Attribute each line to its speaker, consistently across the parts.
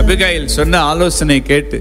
Speaker 1: Abigail சொன்ன ஆலோசனை கேட்டு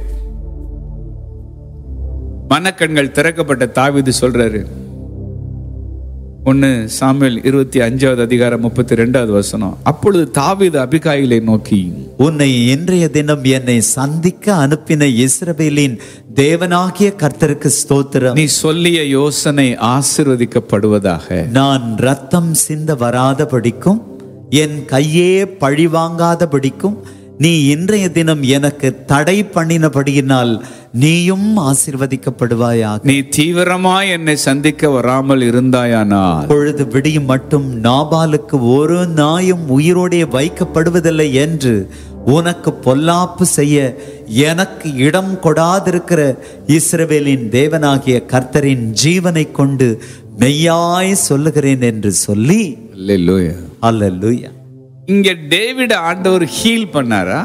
Speaker 1: மனக்கண்கள் திறக்கப்பட்ட தாவீது சொல்றாரு ஒன்னு சாமுவேல் இருபத்தி அஞ்சாவது அதிகாரம் முப்பத்தி ரெண்டாவது வசனம் அப்பொழுது தாவீது அபிகாயிலை நோக்கி
Speaker 2: உன்னை இன்றைய தினம் என்னை சந்திக்க அனுப்பின இஸ்ரவேலின் தேவனாகிய கர்த்தருக்கு ஸ்தோத்திரம்
Speaker 1: நீ சொல்லிய யோசனை ஆசிர்வதிக்கப்படுவதாக
Speaker 2: நான் ரத்தம் சிந்த வராதபடிக்கும் என் கையே பழி வாங்காதபடிக்கும் நீ இன்றைய தினம் எனக்கு தடை பண்ணினபடியினால் நீயும் ஆசிர்வதிக்கப்படுவாயாக
Speaker 1: நீ தீவிரமாய் என்னை சந்திக்க வராமல் இருந்தாயானால்
Speaker 2: பொழுது விடியும் மட்டும் நாபாலுக்கு ஒரு நாயும் உயிரோடே வைக்கப்படுவதில்லை என்று உனக்கு பொல்லாப்பு செய்ய எனக்கு இடம் கொடாதிருக்கிற இஸ்ரவேலின் தேவனாகிய கர்த்தரின் ஜீவனை கொண்டு மெய்யாய் சொல்லுகிறேன் என்று சொல்லி
Speaker 1: அல்லேலூயா
Speaker 2: அல்லேலூயா
Speaker 1: இங்க டேவிட் ஆண்டவர் ஹீல் பண்ணாரா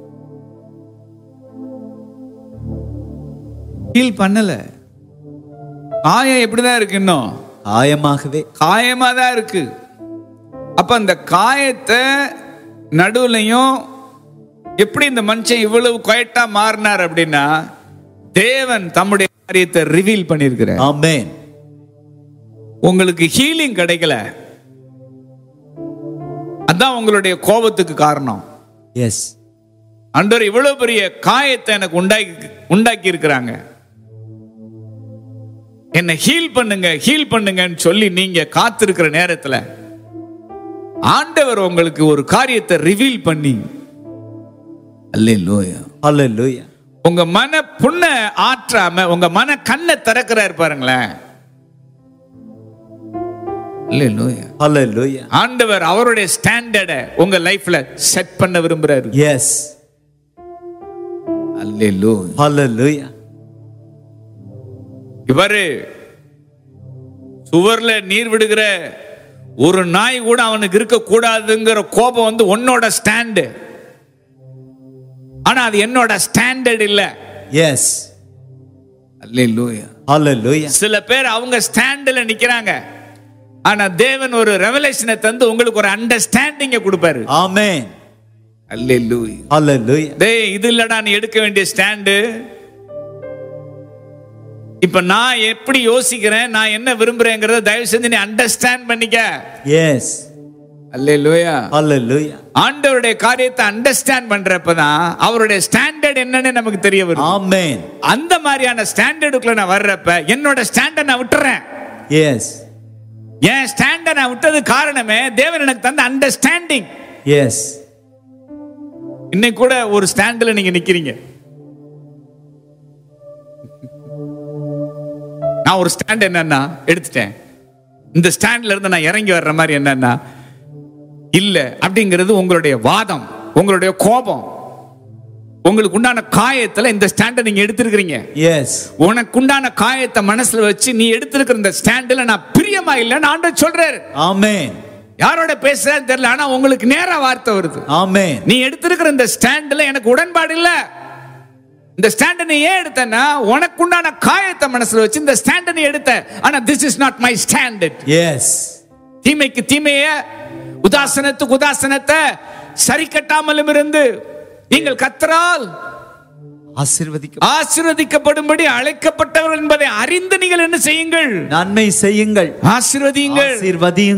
Speaker 1: ஹீல் பண்ணல காயம் எப்படிதான் இருக்கு இன்னும்
Speaker 2: ஆயமாகவே
Speaker 1: காயமா தான் இருக்கு அப்ப அந்த காயத்தை நடுவுலையும் எப்படி இந்த மனுஷன் இவ்வளவு குயட்டா மாறினார் அப்படின்னா தேவன் தம்முடைய காரியத்தை ரிவீல் பண்ணியிருக்கிறார்
Speaker 2: ஆமென்
Speaker 1: உங்களுக்கு ஹீலிங் கிடைக்கல அதான் உங்களுடைய கோபத்துக்கு காரணம்
Speaker 2: எஸ்
Speaker 1: அன்றவர் இவ்வளவு பெரிய காயத்தை எனக்கு உண்டாக்கி உண்டாக்கி இருக்கிறாங்க என்னை ஹீல் பண்ணுங்க ஹீல் பண்ணுங்கன்னு சொல்லி நீங்க காத்திருக்கிற நேரத்துல ஆண்டவர் உங்களுக்கு ஒரு காரியத்தை ரிவீல் பண்ணி அல்லேலூயா
Speaker 2: அல்லேலூயா
Speaker 1: உங்க மன புண்ண ஆற்றாம உங்க மன கண்ணை திறக்கிறாரு பாருங்களேன் அல்லேலூயா
Speaker 2: அல்லேலூயா
Speaker 1: ஆண்டவர் அவருடைய ஸ்டாண்டர்டை உங்க லைஃப்ல செட் பண்ண விரும்புறாரு
Speaker 2: எஸ்
Speaker 1: அல்லேலூயா
Speaker 2: அல்லேலூயா
Speaker 1: இவரு சுவர்ல நீர் விடுகிற ஒரு நாய் கூட அவனுக்கு இருக்க கூடாதுங்கிற கோபம் வந்து உன்னோட ஸ்டாண்டு ஆனா அது என்னோட ஸ்டாண்டர்ட் இல்ல
Speaker 2: எஸ்
Speaker 1: அல்லேலூயா
Speaker 2: அல்லேலூயா
Speaker 1: சில பேர் அவங்க ஸ்டாண்டில் நிக்கிறாங்க ஆனா தேவன் ஒரு ரெவலேஷனை தந்து உங்களுக்கு ஒரு அண்டர்ஸ்டாண்டிங்க கொடுப்பாரு
Speaker 2: ஆமென்
Speaker 1: அல்லேலூயா
Speaker 2: அல்லேலூயா
Speaker 1: டேய் இது இல்லடா நீ எடுக்க வேண்டிய ஸ்டாண்டு இப்ப நான் எப்படி யோசிக்கிறேன் நான் என்ன விரும்புறேங்கிறத தயவு செஞ்சு நீ அண்டர்ஸ்டாண்ட் பண்ணிக்க
Speaker 2: எஸ்
Speaker 1: அல்லேலூயா
Speaker 2: அல்லேலூயா
Speaker 1: ஆண்டவருடைய காரியத்தை அண்டர்ஸ்டாண்ட் பண்றப்பதான் அவருடைய ஸ்டாண்டர்ட் என்னன்னு நமக்கு தெரிய வரும்
Speaker 2: ஆமென்
Speaker 1: அந்த மாதிரியான ஸ்டாண்டர்டுக்குள்ள நான் வர்றப்ப என்னோட ஸ்டாண்டர்ட் நான் விட்டுறேன்
Speaker 2: எஸ்
Speaker 1: என் ஸ்டாண்டர்ட் நான் விட்டது காரணமே தேவன் எனக்கு தந்த அண்டர்ஸ்டாண்டிங்
Speaker 2: எஸ்
Speaker 1: இன்னைக்கு கூட ஒரு ஸ்டாண்டில் நீங்க நிக்கிறீங்க நான் ஒரு ஸ்டாண்ட் என்னன்னா எடுத்துட்டேன் இந்த ஸ்டாண்ட்ல இருந்து நான் இறங்கி வர்ற மாதிரி என்னன்னா இல்ல அப்படிங்கிறது உங்களுடைய வாதம் உங்களுடைய கோபம் உங்களுக்கு உண்டான காயத்துல இந்த ஸ்டாண்டை நீங்க எடுத்திருக்கிறீங்க
Speaker 2: எஸ்
Speaker 1: உனக்கு உண்டான காயத்தை மனசுல வச்சு நீ எடுத்திருக்கிற இந்த ஸ்டாண்டில் நான் பிரியமா இல்லைன்னு ஆண்டவர் சொல்றாரு
Speaker 2: ஆமென்
Speaker 1: யாரோட பேசுறான்னு தெரியல ஆனா உங்களுக்கு நேரா வார்த்தை வருது
Speaker 2: ஆமென்
Speaker 1: நீ எடுத்திருக்கிற இந்த ஸ்டாண்ட்ல எனக்கு உடன்பாடு இல்ல இந்த ஸ்டாண்ட நீ ஏன் எடுத்தனா உனக்கு உண்டான காயத்தை மனசுல வச்சு இந்த ஸ்டாண்ட நீ எடுத்த ஆனா this is not my standard
Speaker 2: yes
Speaker 1: தீமைக்கு தீமைய உதாசனத்துக்கு உதாசனத்தை சரி கட்டாமலும் இருந்து நீங்கள் கத்தரால்
Speaker 2: ஆசீர்வதிக்க
Speaker 1: ஆசீர்வதிக்கப்படும்படி அழைக்கப்பட்டவர் என்பதை அறிந்து நீங்கள் என்ன செய்யுங்கள்
Speaker 2: நன்மை செய்யுங்கள்
Speaker 1: ஆசீர்வதியுங்கள்
Speaker 2: ஆசீர்வதியுங்கள்